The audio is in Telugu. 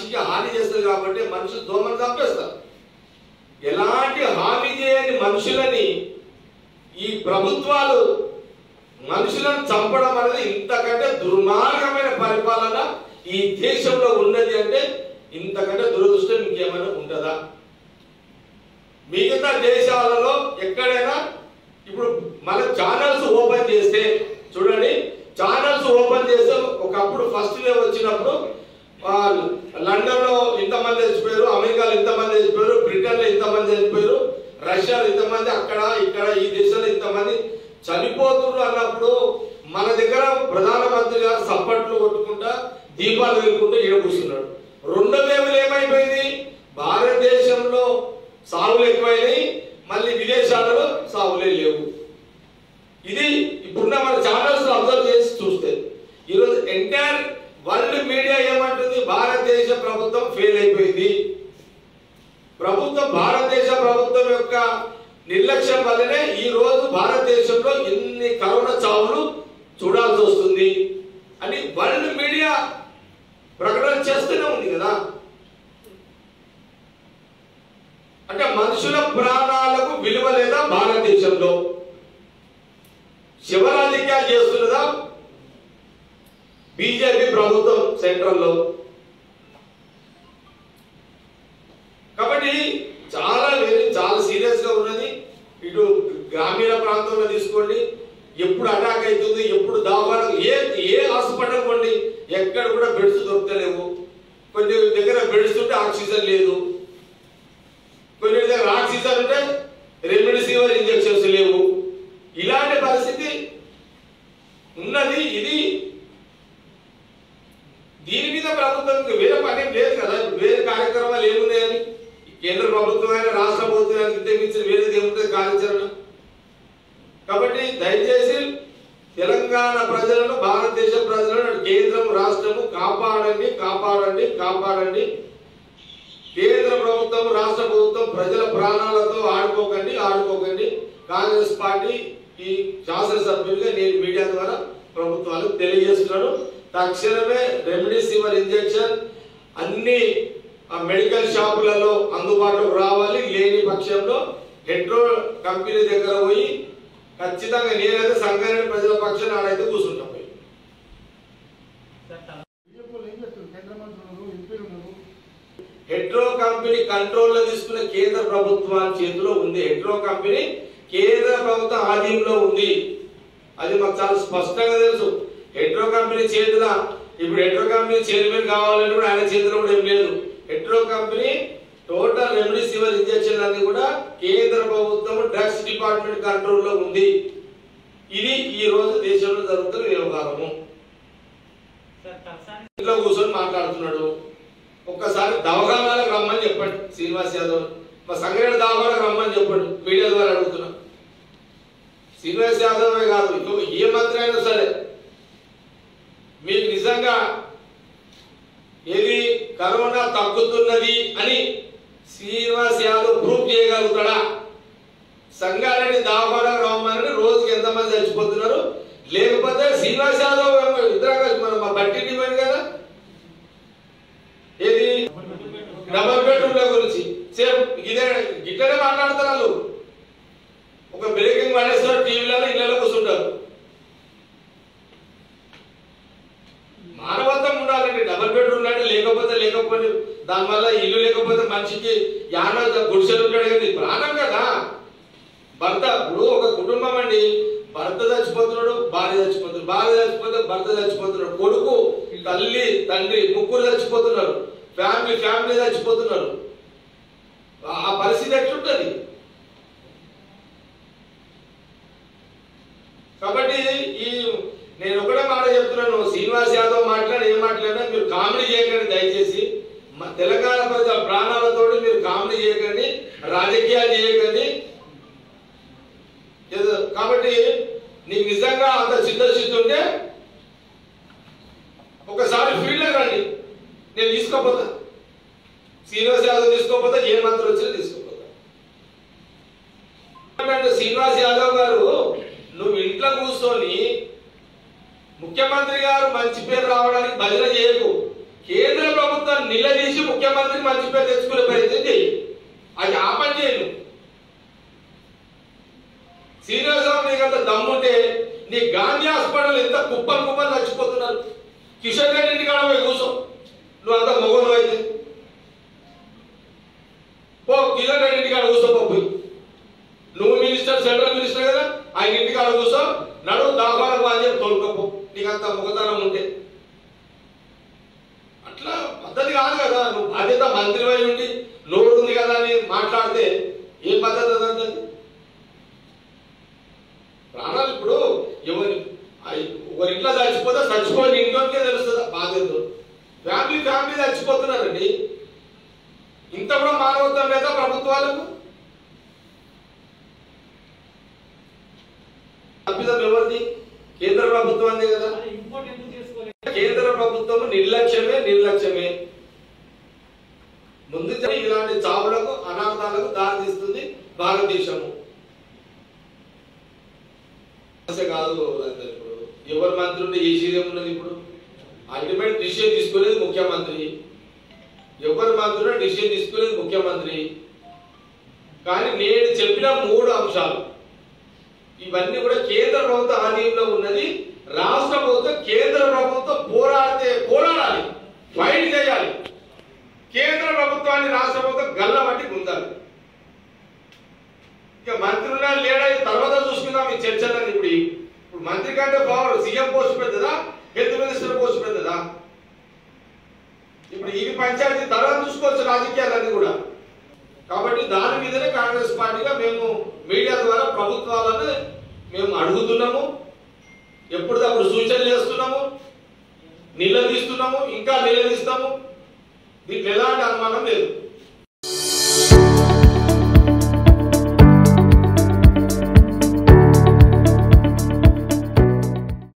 మనిషికి హాని చేస్తుంది కాబట్టి మనిషి దోమను చంపేస్తారు ఎలాంటి హాని చేయని మనుషులని ఈ ప్రభుత్వాలు మనుషులను చంపడం అనేది ఇంతకంటే దుర్మార్గమైన పరిపాలన ఈ దేశంలో ఉన్నది అంటే ఇంతకంటే దురదృష్టం ఇంకేమైనా ఉంటుందా మిగతా దేశాలలో ఎక్కడైనా ఇప్పుడు మన ఛానల్స్ ఓపెన్ చేస్తే చూడండి ఛానల్స్ ఓపెన్ చేస్తే ఒకప్పుడు ఫస్ట్ వేవ్ వచ్చినప్పుడు ఆ, లండన్ లో ఇంతమంది చచ్చిపోయారు అమెరికాలో ఇంతమంది చచ్చిపోయారు బ్రిటన్ లో ఇంతమంది చచ్చిపోయారు రష్యాలో ఇంతమంది అక్కడ ఇక్కడ ఈ దేశంలో ఇంతమంది చనిపోతున్నారు అన్నప్పుడు మన దగ్గర ప్రధానమంత్రి గారు సప్పట్లు కొట్టుకుంటా దీపాలు వెలుకుంటూ ఈడ కూర్చున్నాడు రెండో వేవులు ఏమైపోయింది భారతదేశంలో సాగులు ఎక్కువైనాయి మళ్ళీ విదేశాలలో సాగులే లేవు ఇది ఇప్పుడున్న మన ఛానల్స్ అబ్జర్వ్ చేసి చూస్తే ఈరోజు ఎంటైర్ వరల్డ్ మీడియా ఏమంటుంది భారతదేశ ప్రభుత్వం ఫెయిల్ అయిపోయింది ప్రభుత్వం భారతదేశ ప్రభుత్వం యొక్క నిర్లక్ష్యం వల్లనే ఈ రోజు భారతదేశంలో ఎన్ని కరోనా చావులు చూడాల్సి వస్తుంది అని వరల్డ్ మీడియా ప్రకటన చేస్తూనే ఉంది కదా అంటే మనుషుల ప్రాణాలకు విలువ లేదా భారతదేశంలో శివరాజకీయాలు చేస్తున్నదా బీజేపీ ప్రభుత్వం సెంట్రల్లో కాబట్టి చాలా వేరే చాలా సీరియస్ గా ఉన్నది ఇటు గ్రామీణ ప్రాంతంలో తీసుకోండి ఎప్పుడు అటాక్ అవుతుంది ఎప్పుడు దావాలు ఏ ఏ హాస్పిటల్ కొండి ఎక్కడ కూడా బెడ్స్ దొరకలేవు కొన్ని దగ్గర బెడ్స్ ఉంటే ఆక్సిజన్ లేదు కొన్ని దగ్గర ఆక్సిజన్ ఉంటే రెమిడిసివర్ ఇంజెక్షన్స్ లేవు ఇలాంటి పరిస్థితి ఉన్నది ఇది దీని మీద ప్రభుత్వం ఇంకా వేరే పని ఏం లేదు కదా వేరే కార్యక్రమాలు ఏమున్నాయని కేంద్ర ప్రభుత్వం అయినా రాష్ట్ర ప్రభుత్వానికి ఇంతకుమించిన వేరేది ఏముంటుంది కార్యాచరణ కాబట్టి దయచేసి తెలంగాణ ప్రజలను భారతదేశ ప్రజలను అటు కేంద్రం రాష్ట్రము కాపాడండి కాపాడండి కాపాడండి కేంద్ర ప్రభుత్వం రాష్ట్ర ప్రభుత్వం ప్రజల ప్రాణాలతో ఆడుకోకండి ఆడుకోకండి కాంగ్రెస్ పార్టీ ఈ శాసనసభ్యులుగా నేను మీడియా ద్వారా ప్రభుత్వాలకు తెలియజేస్తున్నాను తక్షణమే రెమ్డెసివిర్ ఇంజెక్షన్ అన్ని ఆ మెడికల్ షాపులలో అందుబాటులోకి రావాలి లేని పక్షంలో హెడ్రో కంపెనీ దగ్గర పోయి ఖచ్చితంగా నేనైతే సంగారెడ్డి ప్రజల పక్షాన ఆడైతే కూర్చుంటాం పోయి బీజేపీలో ఏం చేస్తారు కేంద్ర మంత్రులు ఉన్నారు, ఎంపీలు ఉన్నారు హెడ్రో కంపెనీ కంట్రోల్ లో తీసుకున్న కేంద్ర ప్రభుత్వాల చేతిలో ఉంది హెడ్రో కంపెనీ కేంద్ర ప్రభుత్వ ఆధీనంలో ఉంది అది మాకు చాలా స్పష్టంగా తెలుసు హెడ్రో కంపెనీ చేతిలో ఇప్పుడు హెడ్రో కంపెనీ చైర్మన్ కావాలని కూడా ఆయన చేతిలో కూడా ఏం లేదు Hetero company total remdesivir injection అన్ని కూడా కేంద్ర ప్రభుత్వం డ్రగ్స్ డిపార్ట్మెంట్ కంట్రోల్ లో ఉంది ఇది ఈ రోజు దేశంలో జరుగుతున్న వ్యవహారము ఇంట్లో కూర్చొని మాట్లాడుతున్నాడు ఒక్కసారి దవాఖానాలకు రమ్మని చెప్పండి శ్రీనివాస్ యాదవ్ మా సంగారెడ్డి దవాఖానకు రమ్మని చెప్పండి మీడియా ద్వారా అడుగుతున్నా శ్రీనివాస్ యాదవే కాదు ఇంకో ఏ మంత్రి అయినా సరే మీకు నిజంగా ఏది కరోనా తగ్గుతున్నది అని శ్రీనివాస్ యాదవ్ ప్రూఫ్ చేయగలుగుతాడా సంగారెడ్డి దవాఖానకు రమ్మని రోజుకి ఎంతమంది చచ్చిపోతున్నారు లేకపోతే శ్రీనివాస్ యాదవ్ ఇద్దరం కలిసి మనం మా బట్టి డిమాండ్ కదా ఏది డబల్ బెడ్రూమ్ల గురించి సేమ్ ఇదే గిట్టనే మాట్లాడతారు వాళ్ళు ఒక బ్రేకింగ్ పడేస్తారు టీవీలలో ఇళ్ళలో కూర్చుంటారు మానవత్వం ఉండాలండి డబల్ బెడ్రూమ్ అంటే లేకపోతే లేకపోతే దానివల్ల ఇల్లు లేకపోతే మనిషికి యాన గుడిసెలు ఉంటాడు కానీ ప్రాణం కదా భర్త ఇప్పుడు ఒక కుటుంబం అండి భర్త చచ్చిపోతున్నాడు భార్య చచ్చిపోతున్నాడు భార్య చచ్చిపోతే భర్త చచ్చిపోతున్నాడు కొడుకు తల్లి తండ్రి ముగ్గురు చచ్చిపోతున్నారు ఫ్యామిలీ ఫ్యామిలీ చచ్చిపోతున్నారు ఆ పరిస్థితి ఎట్లుంటది కాబట్టి ఈ నేను ఒకటే మాట చెప్తున్నాను శ్రీనివాస్ యాదవ్ మాట్లాడి ఏం మాట్లాడినా మీరు కామెడీ చేయకండి దయచేసి మా తెలంగాణ ప్రజల ప్రాణాలతోటి మీరు కామెడీ చేయకండి రాజకీయాలు చేయకండి ఏదో కాబట్టి నీకు నిజంగా అంత చిత్తశుద్ధి ఉంటే ఒకసారి ఫీల్డ్ రండి నేను తీసుకోపోతా శ్రీనివాస్ యాదవ్ తీసుకోపోతా ఏ మంత్రులు వచ్చినా తీసుకోపోతా అంటే శ్రీనివాస్ యాదవ్ గారు నువ్వు ఇంట్లో కూర్చొని ముఖ్యమంత్రి గారు మంచి పేరు రావడానికి భజన చేయకు కేంద్ర ప్రభుత్వం నిలదీసి ముఖ్యమంత్రికి మంచి పేరు తెచ్చుకునే ప్రయత్నం చేయి అది ఆ పని చేయను శ్రీనివాసరావు నీకు అంత దమ్ముంటే నీ గాంధీ హాస్పిటల్ ఎంత కుప్పలు కుప్పలు చచ్చిపోతున్నారు కిషన్ రెడ్డి ఇంటికాడ పోయి కూర్చో నువ్వు అంత మొగలు అయితే పో కిషన్ రెడ్డి ఇంటికాడ కూర్చోపో పోయి నువ్వు మినిస్టర్ సెంట్రల్ మినిస్టర్ కదా ఆయన ఇంటికాడ కూర్చో నడు దాఖలకు అని చెప్పి తోలుకోపో నీకు అంత ముఖతనం ఉంటే అట్లా పద్ధతి కాదు కదా నువ్వు బాధ్యత మంత్రి అయి ఉండి నోరు ఉంది కదా అని మాట్లాడితే ఏ పద్ధతి అదంటే ప్రాణాలు ఇప్పుడు ఎవరి అయ్ ఒకరి ఇంట్లో చచ్చిపోతే చచ్చిపోయిన ఇంట్లోకే తెలుస్తుంది బాధ్యత ఫ్యామిలీ ఫ్యామిలీ చచ్చిపోతున్నారండి ఇంత కూడా మానవత్వం లేదా ప్రభుత్వాలకు తప్పిదం ఎవరిది కేంద్ర ప్రభుత్వాన్ని కదా ఇంపోర్ట్ ఎందుకు చేసుకోలేదు కేంద్ర ప్రభుత్వం నిర్లక్ష్యమే నిర్లక్ష్యమే ముందు జరిగే ఇలాంటి చావులకు అనాథాలకు దారితీస్తుంది భారతదేశము సమస్య కాదు అంటే ఇప్పుడు ఎవరు మంత్రి ఉంటే ఏ సీఎం ఉన్నది ఇప్పుడు అల్టిమేట్ డిసిషన్ తీసుకునేది ముఖ్యమంత్రి ఎవరు మంత్రి ఉన్నా డిసిషన్ తీసుకునేది ముఖ్యమంత్రి కానీ నేను చెప్పిన మూడు అంశాలు ఇవన్నీ కూడా కేంద్ర ప్రభుత్వ ఆధీనంలో ఉన్నది రాష్ట్ర ప్రభుత్వం కేంద్ర ప్రభుత్వం పోరాడితే పోరాడాలి ఫైట్ చేయాలి కేంద్ర ప్రభుత్వాన్ని రాష్ట్ర ప్రభుత్వం గల్లబట్టి గుందాలి ఇక మంత్రుల లేడా తర్వాత చూసుకుందాం ఈ చర్చలని ఇప్పుడు ఈ- ఇప్పుడు మంత్రి కంటే పవర్ సీఎం పోస్ట్ పెద్దదా హెల్త్ మినిస్టర్ పోస్ట్ పెద్దదా ఇప్పుడు ఇది పంచాయతీ తర్వాత చూసుకోవచ్చు రాజకీయాలన్నీ కూడా కాబట్టి దాని మీదనే కాంగ్రెస్ పార్టీగా మేము మీడియా ద్వారా ప్రభుత్వాలను మేము అడుగుతున్నాము ఎప్పటికప్పుడు సూచనలు చేస్తున్నాము నిలదీస్తున్నాము ఇంకా నిలదీస్తాము దీంట్లో ఎలాంటి అనుమానం లేదు